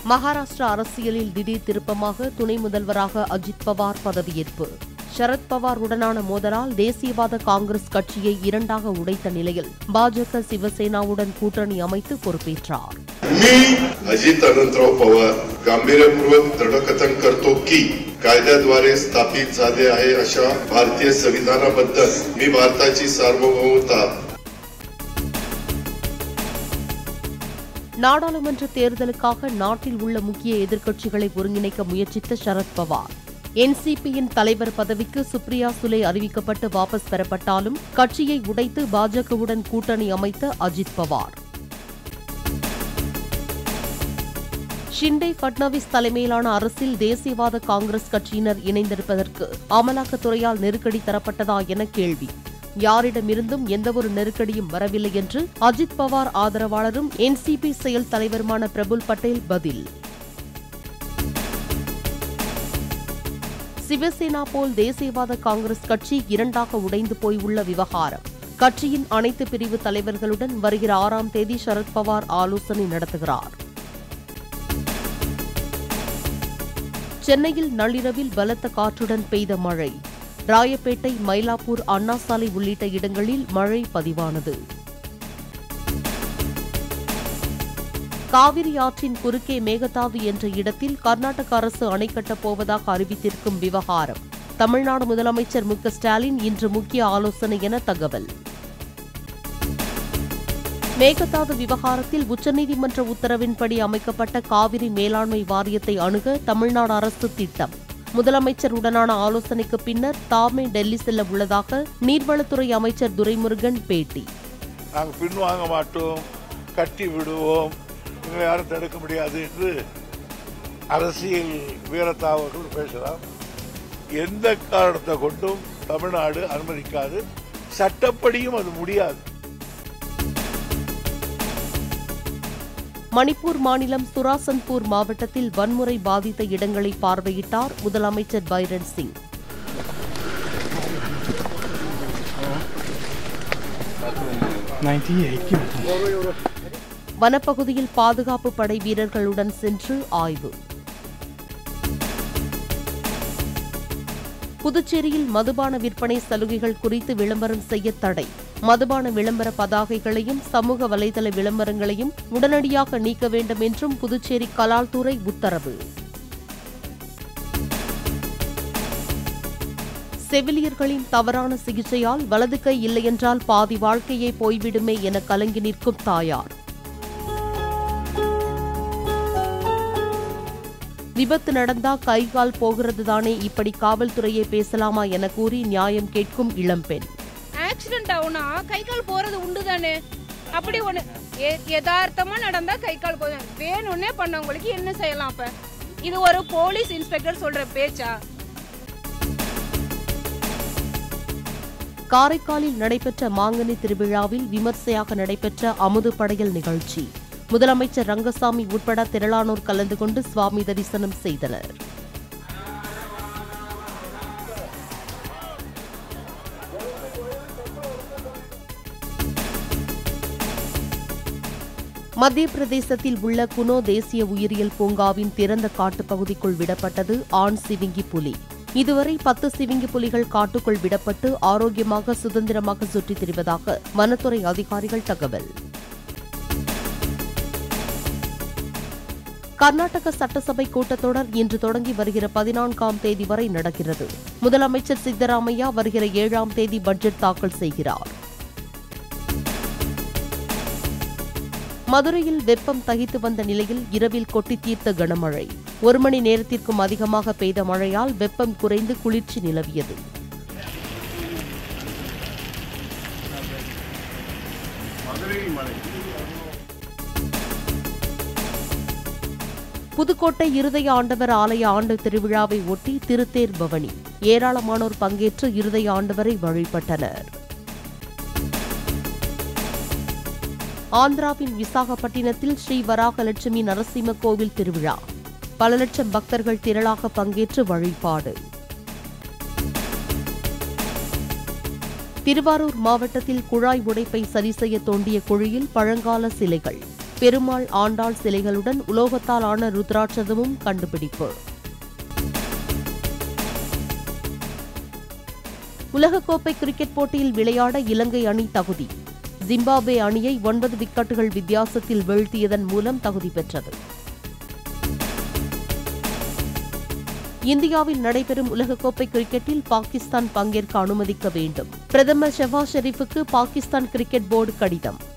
மகாராஷ்டிரா அரசியலில் திடீர் திருப்பமாக துணை முதல்வராக அஜித் பவார் பதவியேற்பு சரத் பவார் உடனான மோதலால் தேசியவாத காங்கிரஸ் கட்சியை இரண்டாக உடைத்த நிலையில் பாஜக சிவசேனாவுடன் கூட்டணி அமைத்து பொறுப்பேற்றார் मी अजित अनंतराव पवार गांभीर्यपूर्वक दृढकथन करतो की कायद्याद्वारे स्थापित झाले आहे अशा भारतीय संविधानाबद्दल मी भारताची सार्वभौमता நாடாளுமன்ற தேர்தலுக்காக நாட்டில் உள்ள முக்கிய எதிர்க்கட்சிகளை ஒருங்கிணைக்க முயற்சித்த சரத் பவார் என்சிபியின் தலைவர் பதவிக்கு சுப்ரியா சுலே அறிவிக்கப்பட்டு வாபஸ் பெறப்பட்டாலும் கட்சியை உடைத்து பாஜகவுடன் கூட்டணி அமைத்த அஜித் பவார் ஷிண்டே பட்னவிஸ் தலைமையிலான அரசில் தேசியவாத காங்கிரஸ் கட்சியினர் இணைந்திருப்பதற்கு அமலாக்கத்துறையால் நெருக்கடி தரப்பட்டதா என கேள்வி யாரிடமிருந்தும் எந்தவொரு நெருக்கடியும் வரவில்லை என்று அஜித் பவார் ஆதரவாளரும் என்சிபி செயல் தலைவருமான பிரபுல் பட்டேல் பதில் சிவசேனா போல் தேசியவாத காங்கிரஸ் கட்சி இரண்டாக உடைந்து போய் உள்ள விவகாரம் கட்சியின் அனைத்து பிரிவு தலைவர்களுடன் வருகிற ஆறாம் தேதி சரத்பவார் ஆலோசனை நடத்துகிறார் சென்னையில் நள்ளிரவில் பலத்த காற்றுடன் பெய்த மழை ராயப்பேட்டை மயிலாப்பூர் அண்ணா சாலை உள்ளிட்ட இடங்களில் மழை பதிவானது காவிரி ஆற்றின் குறுக்கே மேகதாது என்ற இடத்தில் கர்நாடக அரசு அணை கட்டப் போவதாக அறிவித்திருக்கும் விவகாரம் தமிழ்நாடு முதலமைச்சர் மு க ஸ்டாலின் இன்று முக்கிய ஆலோசனை என தகவல் மேகதாது விவகாரத்தில் உச்சநீதிமன்ற உத்தரவின்படி அமைக்கப்பட்ட காவிரி மேலாண்மை வாரியத்தை அணுக தமிழ்நாடு அரசு திட்டம் முதலமைச்சருடனான ஆலோசனைக்கு பின்னர் தாமே டெல்லி செல்ல உள்ளதாக நீர்வளத்துறை அமைச்சர் துரைமுருகன் பேட்டி நாங்கள் பின்வாங்க மாட்டோம் கட்டி விடுவோம் எங்களை யாரும் தடுக்க முடியாது என்று அரசியல் வீரத்தாவர்கள் பேசலாம் எந்த காரணத்தை கொண்டும் தமிழ்நாடு அனுமதிக்காது சட்டப்படியும் அது முடியாது மணிப்பூர் மாநிலம் சுராசன்பூர் மாவட்டத்தில் வன்முறை பாதித்த இடங்களை பார்வையிட்டார் முதலமைச்சர் பைரன் சிங் வனப்பகுதியில் பாதுகாப்பு படை வீரர்களுடன் சென்று ஆய்வு புதுச்சேரியில் மதுபான விற்பனை சலுகைகள் குறித்து விளம்பரம் செய்ய தடை மதுபான விளம்பர பதாகைகளையும் சமூக வலைதள விளம்பரங்களையும் உடனடியாக நீக்க வேண்டும் என்றும் புதுச்சேரி கலால்துறை உத்தரவு செவிலியர்களின் தவறான சிகிச்சையால் வலது கை இல்லையென்றால் பாதி வாழ்க்கையே போய்விடுமே என கலங்கி நிற்கும் தாயார் விபத்து நடந்தா கை கால் போகிறது தானே இப்படி காவல்துறையை பேசலாமா என கூறி நியாயம் கேட்கும் இளம்பெண் ஆக்சிடென்ட் ஆகுனா கை கால் போறது உண்டு தானே அப்படி ஒண்ணு எ- யதார்த்தமா நடந்தா கை கால் போதும் வேணும்னே பண்ணவங்களுக்கு என்ன செய்யலாம் அப்ப இது ஒரு போலீஸ் இன்ஸ்பெக்டர் சொல்ற பேச்சா காரைக்காலில் நடைபெற்ற மாங்கனி திருவிழாவில் விமர்சையாக நடைபெற்ற அமுது படையல் நிகழ்ச்சி முதலமைச்சர் ரங்கசாமி உட்பட திரளானோர் கலந்து கொண்டு சுவாமி தரிசனம் செய்தனர் மத்திய பிரதேசத்தில் உள்ள குனோ தேசிய உயிரியல் பூங்காவின் திறந்த காட்டுப் பகுதிக்குள் விடப்பட்டது ஆண் சிவிங்கி புலி இதுவரை பத்து சிவிங்கி புலிகள் காட்டுக்குள் விடப்பட்டு ஆரோக்கியமாக சுதந்திரமாக சுற்றித் திரிவதாக வனத்துறை அதிகாரிகள் தகவல் கர்நாடக சட்டசபை கூட்டத்தொடர் இன்று தொடங்கி வருகிற பதினான்காம் தேதி வரை நடக்கிறது முதலமைச்சர் சித்தராமையா வருகிற ஏழாம் தேதி பட்ஜெட் தாக்கல் செய்கிறார் மதுரையில் வெப்பம் தகித்து வந்த நிலையில் இரவில் கொட்டி தீர்த்த கனமழை ஒரு மணி நேரத்திற்கும் அதிகமாக பெய்த மழையால் வெப்பம் குறைந்து குளிர்ச்சி நிலவியது புதுக்கோட்டை இருதய ஆண்டவர் ஆலய ஆண்டு திருவிழாவை ஒட்டி திருத்தேர் பவனி ஏராளமானோர் பங்கேற்று இருதய ஆண்டவரை வழிபட்டனர் ஆந்திராவின் விசாகப்பட்டினத்தில் ஸ்ரீ வராகலட்சுமி நரசிம்ம கோவில் திருவிழா பல லட்சம் பக்தர்கள் திரளாக பங்கேற்று வழிபாடு திருவாரூர் மாவட்டத்தில் குழாய் உடைப்பை சரி செய்ய தோண்டிய குழியில் பழங்கால சிலைகள் பெருமாள் ஆண்டாள் சிலைகளுடன் உலோகத்தால் ஆன ருத்ராட்சதமும் கண்டுபிடிப்பு உலகக்கோப்பை கிரிக்கெட் போட்டியில் விளையாட இலங்கை அணி தகுதி ஜிம்பாப்வே அணியை ஒன்பது விக்கெட்டுகள் வித்தியாசத்தில் வீழ்த்தியதன் மூலம் தகுதி பெற்றது இந்தியாவில் நடைபெறும் உலகக்கோப்பை கிரிக்கெட்டில் பாகிஸ்தான் பங்கேற்க அனுமதிக்க வேண்டும் பிரதமர் ஷெவாஸ் ஷெரீஃபுக்கு பாகிஸ்தான் கிரிக்கெட் போர்டு கடிதம்